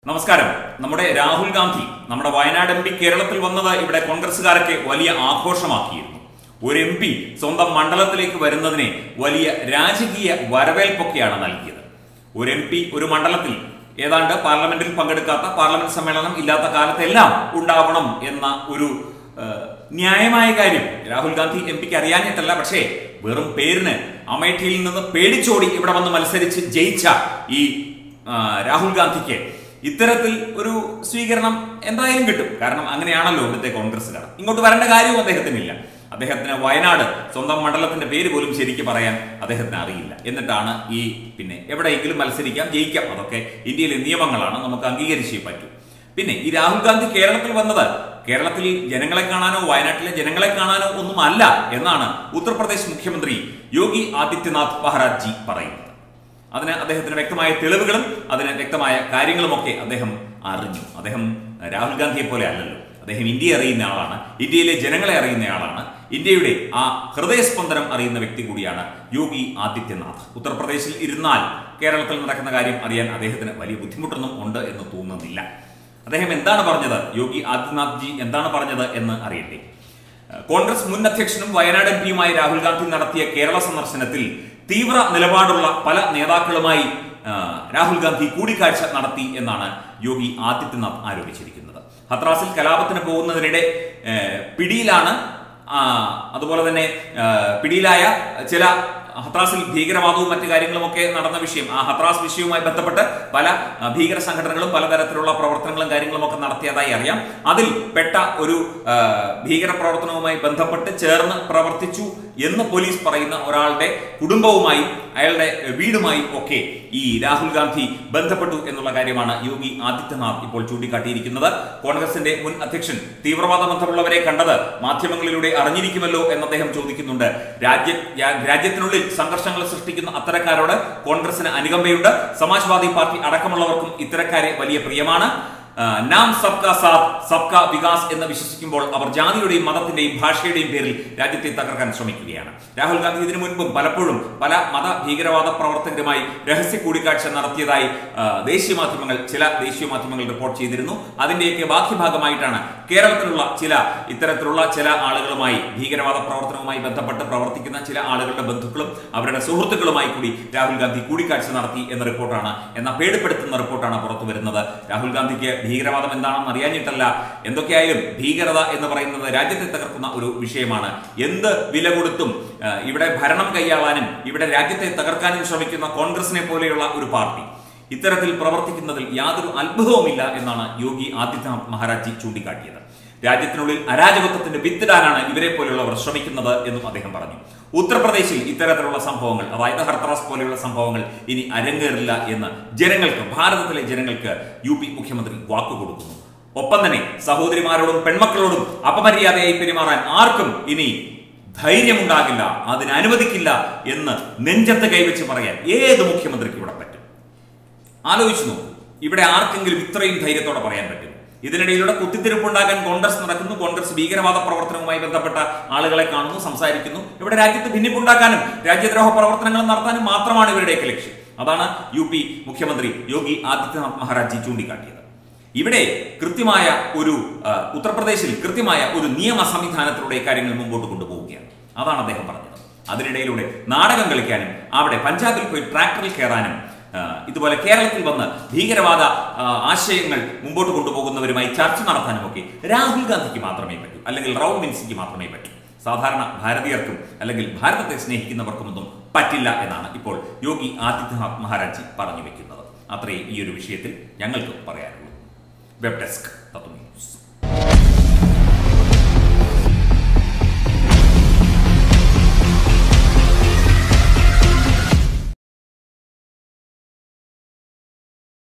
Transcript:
നമസ്കാരം നമ്മുടെ രാഹുൽ ഗാന്ധി നമ്മുടെ വയനാട് എം പി കേരളത്തിൽ വന്നത് ഇവിടെ കോൺഗ്രസുകാരൊക്കെ വലിയ ആഘോഷമാക്കിയിരുന്നു ഒരു എം പി സ്വന്തം മണ്ഡലത്തിലേക്ക് വരുന്നതിനെ വലിയ രാജകീയ വരവേൽപ്പൊക്കെയാണ് നൽകിയത് ഒരു എം പി ഒരു മണ്ഡലത്തിൽ ഏതാണ്ട് പാർലമെന്റിൽ പങ്കെടുക്കാത്ത പാർലമെന്റ് സമ്മേളനം ഇല്ലാത്ത കാലത്തെല്ലാം ഉണ്ടാവണം എന്ന ഒരു ഏഹ്, ന്യായമായ കാര്യം രാഹുൽ ഗാന്ധി എം പിക്ക് അറിയാനിട്ടല്ല പക്ഷേ വെറും പേരിന് അമേഠിയിൽ നിന്ന് പേടിച്ചോടി ഇവിടെ വന്ന് മത്സരിച്ച് ജയിച്ച ഈ ആ, രാഹുൽ ഗാന്ധിക്ക് ഇത്തരത്തിൽ ഒരു സ്വീകരണം എന്തായാലും കിട്ടും കാരണം അങ്ങനെയാണല്ലോ ഇവിടുത്തെ കോൺഗ്രസ്സുകാർ ഇങ്ങോട്ട് വരേണ്ട കാര്യവും അദ്ദേഹത്തിനില്ല അദ്ദേഹത്തിന് വയനാട് സ്വന്തം മണ്ഡലത്തിന്റെ പേര് പോലും ശരിക്കും പറയാൻ അദ്ദേഹത്തിന് അറിയില്ല എന്നിട്ടാണ് ഈ പിന്നെ എവിടെയെങ്കിലും മത്സരിക്കാം ജയിക്കാം അതൊക്കെ ഇന്ത്യയിലെ നിയമങ്ങളാണ് നമുക്ക് അംഗീകരിച്ചേ പറ്റൂ പിന്നെ ഈ രാഹുൽ ഗാന്ധി കേരളത്തിൽ വന്നത് കേരളത്തിൽ ജനങ്ങളെ കാണാനോ വയനാട്ടിലെ ജനങ്ങളെ കാണാനോ ഒന്നും അല്ല എന്നാണ് ഉത്തർപ്രദേശ് മുഖ്യമന്ത്രി യോഗി ആദിത്യനാഥ് മഹാരാജ് ജി പറയുന്നത് അതിന് അദ്ദേഹത്തിന് വ്യക്തമായ തെളിവുകളും അതിന് വ്യക്തമായ കാര്യങ്ങളുമൊക്കെ അദ്ദേഹം അറിഞ്ഞു അദ്ദേഹം രാഹുൽ ഗാന്ധിയെ പോലെ അല്ലല്ലോ അദ്ദേഹം ഇന്ത്യയെ അറിയുന്ന ആളാണ് ഇന്ത്യയിലെ ജനങ്ങളെ അറിയുന്ന ആളാണ് ഇന്ത്യയുടെ ആ ഹൃദയസ്പന്ദനം അറിയുന്ന വ്യക്തി കൂടിയാണ് യോഗി ആദിത്യനാഥ് ഉത്തർപ്രദേശിൽ ഇരുന്നാൽ കേരളത്തിൽ നടക്കുന്ന കാര്യം അറിയാൻ അദ്ദേഹത്തിന് വലിയ ബുദ്ധിമുട്ടൊന്നും ഉണ്ട് എന്ന് തോന്നുന്നില്ല അദ്ദേഹം എന്താണ് പറഞ്ഞത് യോഗി ആദിത്യനാഥ് ജി എന്താണ് പറഞ്ഞത് എന്ന് അറിയട്ടെ കോൺഗ്രസ് മുൻ അധ്യക്ഷനും വയനാട് എം പിയുമായി രാഹുൽ ഗാന്ധി നടത്തിയ കേരള സന്ദർശനത്തിൽ തീവ്ര നിലപാടുള്ള പല നേതാക്കളുമായി ആ, രാഹുൽ ഗാന്ധി കൂടിക്കാഴ്ച നടത്തി എന്നാണ് യോഗി ആദിത്യനാഥ് ആരോപിച്ചിരിക്കുന്നത് ഹത്രാസിൽ കലാപത്തിന് പോകുന്നതിനിടെ ഏ, പിടിയിലാണ് ആ, അതുപോലെ തന്നെ ആ, പിടിയിലായ ചില ഹത്രാസിൽ ഭീകരവാദവും മറ്റു കാര്യങ്ങളുമൊക്കെ നടന്ന വിഷയം ആ ഹത്രാസ് വിഷയവുമായി ബന്ധപ്പെട്ട് പല ആ, ഭീകര സംഘടനകളും പലതരത്തിലുള്ള പ്രവർത്തനങ്ങളും കാര്യങ്ങളും ഒക്കെ നടത്തിയതായി അറിയാം അതിൽ പെട്ട ഒരു ആ, ഭീകര പ്രവർത്തനവുമായി ബന്ധപ്പെട്ട് ചേർന്ന് പ്രവർത്തിച്ചു എന്ന് പോലീസ് പറയുന്ന ഒരാളുടെ കുടുംബവുമായും അയാളുടെ വീടുമായും ഒക്കെ ഈ രാഹുൽ ഗാന്ധി ബന്ധപ്പെട്ടു എന്നുള്ള കാര്യമാണ് യോഗി ആദിത്യനാഥ് ഇപ്പോൾ ചൂണ്ടിക്കാട്ടിയിരിക്കുന്നത് കോൺഗ്രസിന്റെ മുൻ അധ്യക്ഷൻ തീവ്രവാദ ബന്ധമുള്ളവരെ കണ്ടത് മാധ്യമങ്ങളിലൂടെ അറിഞ്ഞിരിക്കുമല്ലോ എന്ന് അദ്ദേഹം ചോദിക്കുന്നുണ്ട് രാജ്യ രാ- രാജ്യത്തിനുള്ളിൽ സംഘർഷങ്ങൾ സൃഷ്ടിക്കുന്ന അത്തരക്കാരോട് കോൺഗ്രസിന് അനുകമ്പയുണ്ട് സമാജ്വാദി പാർട്ടി അടക്കമുള്ളവർക്കും ഇത്തരക്കാരെ വലിയ പ്രിയമാണ് ആ, നാം സബ്കാ സാത്ത് സബ്കാ വികാസ് എന്ന് വിശ്വസിക്കുമ്പോൾ അവർ ജാതിയുടെയും മതത്തിന്റെയും ഭാഷയുടെയും പേരിൽ രാജ്യത്തെ തകർക്കാൻ ശ്രമിക്കുകയാണ് രാഹുൽ ഗാന്ധി ഇതിനു മുൻപും പലപ്പോഴും പല മത ഭീകരവാദ പ്രവർത്തകരുമായി രഹസ്യ കൂടിക്കാഴ്ച നടത്തിയതായി ആ, ദേശീയ മാധ്യമങ്ങൾ ചില ദേശീയ മാധ്യമങ്ങൾ റിപ്പോർട്ട് ചെയ്തിരുന്നു അതിന്റെയൊക്കെ ബാഹ്യഭാഗമായിട്ടാണ് കേരളത്തിലുള്ള ചില ഇത്തരത്തിലുള്ള ചില ആളുകളുമായി ഭീകരവാദ പ്രവർത്തനവുമായി ബന്ധപ്പെട്ട് പ്രവർത്തിക്കുന്ന ചില ആളുകളുടെ ബന്ധുക്കളും അവരുടെ സുഹൃത്തുക്കളുമായി കൂടി രാഹുൽ ഗാന്ധി കൂടിക്കാഴ്ച നടത്തി എന്ന റിപ്പോർട്ടാണ് എന്ന പേടിപ്പെടുത്തുന്ന റിപ്പോർട്ടാണ് പുറത്തു വരുന്നത് രാഹുൽ ഗാന്ധിക്ക് ഭീകരവാദം എന്താണെന്ന് അറിയാഞ്ഞിട്ടല്ല എന്തൊക്കെയായാലും ഭീകരത എന്ന് പറയുന്നത് രാജ്യത്തെ തകർക്കുന്ന ഒരു വിഷയമാണ് എന്ത് വില കൊടുത്തും ആ, ഇവിടെ ഭരണം കൈയാളാനും ഇവിടെ രാജ്യത്തെ തകർക്കാനും ശ്രമിക്കുന്ന കോൺഗ്രസിനെ പോലെയുള്ള ഒരു പാർട്ടി ഇത്തരത്തിൽ പ്രവർത്തിക്കുന്നതിൽ യാതൊരു അത്ഭുതവുമില്ല എന്നാണ് യോഗി ആദിത്യനാഥ് മഹാരാജ് ജി ചൂണ്ടിക്കാട്ടിയത് രാജ്യത്തിനുള്ളിൽ അരാജകത്വത്തിന്റെ വിത്തിടാനാണ് ഇവരെ പോലെയുള്ളവർ ശ്രമിക്കുന്നത് എന്നും അദ്ദേഹം പറഞ്ഞു ഉത്തർപ്രദേശിൽ ഇത്തരത്തിലുള്ള സംഭവങ്ങൾ അതായത് ഹർത്തറാസ് പോലെയുള്ള സംഭവങ്ങൾ ഇനി അരങ്ങേറില്ല എന്ന് ജനങ്ങൾക്ക് ഭാരതത്തിലെ ജനങ്ങൾക്ക് യു പി മുഖ്യമന്ത്രി വാക്കു കൊടുക്കുന്നു ഒപ്പം തന്നെ സഹോദരിമാരോടും പെൺമക്കളോടും അപമര്യാദയായി പെരുമാറാൻ ആർക്കും ഇനി ധൈര്യമുണ്ടാകില്ല അതിന് അനുവദിക്കില്ല എന്ന് നെഞ്ചത്ത് കൈവച്ച് പറയാൻ ഏത് മുഖ്യമന്ത്രിക്കും ഇവിടെ പറ്റും ആലോചിച്ചു നോക്കൂ ഇവിടെ ആർക്കെങ്കിലും ഇത്രയും ധൈര്യത്തോടെ പറയാൻ പറ്റും ഇതിനിടയിലൂടെ കുത്തിത്തിരിപ്പുണ്ടാക്കാൻ കോൺഗ്രസ് നടക്കുന്നു കോൺഗ്രസ് ഭീകരവാദ പ്രവർത്തനവുമായി ബന്ധപ്പെട്ട ആളുകളെ കാണുന്നു സംസാരിക്കുന്നു ഇവിടെ രാജ്യത്ത് ഭിന്നിപ്പുണ്ടാക്കാനും രാജ്യദ്രോഹ പ്രവർത്തനങ്ങൾ നടത്താനും മാത്രമാണ് ഇവരുടെയൊക്കെ ലക്ഷ്യം അതാണ് യു പി മുഖ്യമന്ത്രി യോഗി ആദിത്യനാഥ് മഹാരാജ് ജി ചൂണ്ടിക്കാട്ടിയത് ഇവിടെ കൃത്യമായ ഒരു ആ, ഉത്തർപ്രദേശിൽ കൃത്യമായ ഒരു നിയമ സംവിധാനത്തിലൂടെ കാര്യങ്ങൾ മുമ്പോട്ട് കൊണ്ടുപോവുകയാണ് അതാണ് അദ്ദേഹം പറഞ്ഞത് അതിനിടയിലൂടെ നാടകം കളിക്കാനും അവിടെ പഞ്ചാബിൽ പോയി ട്രാക്ടറിൽ കയറാനും ആ, ഇതുപോലെ കേരളത്തിൽ വന്ന് ഭീകരവാദ ആ, ആശയങ്ങൾ മുമ്പോട്ട് കൊണ്ടുപോകുന്നവരുമായി ചർച്ച നടത്താനും ഒക്കെ രാഹുൽ ഗാന്ധിക്ക് മാത്രമേ പറ്റൂ അല്ലെങ്കിൽ റൗൾ മിൻസിക്ക് മാത്രമേ പറ്റൂ സാധാരണ ഭാരതീയർക്കും അല്ലെങ്കിൽ ഭാരതത്തെ സ്നേഹിക്കുന്നവർക്കുമൊന്നും പറ്റില്ല എന്നാണ് ഇപ്പോൾ യോഗി ആദിത്യനാഥ് മഹാരാജ് ജി പറഞ്ഞു വെക്കുന്നത് അത്രയും ഈ ഒരു വിഷയത്തിൽ ഞങ്ങൾക്ക് പറയാനുള്ളൂ വെബ് ഡെസ്ക് തത്വ ന്യൂസ്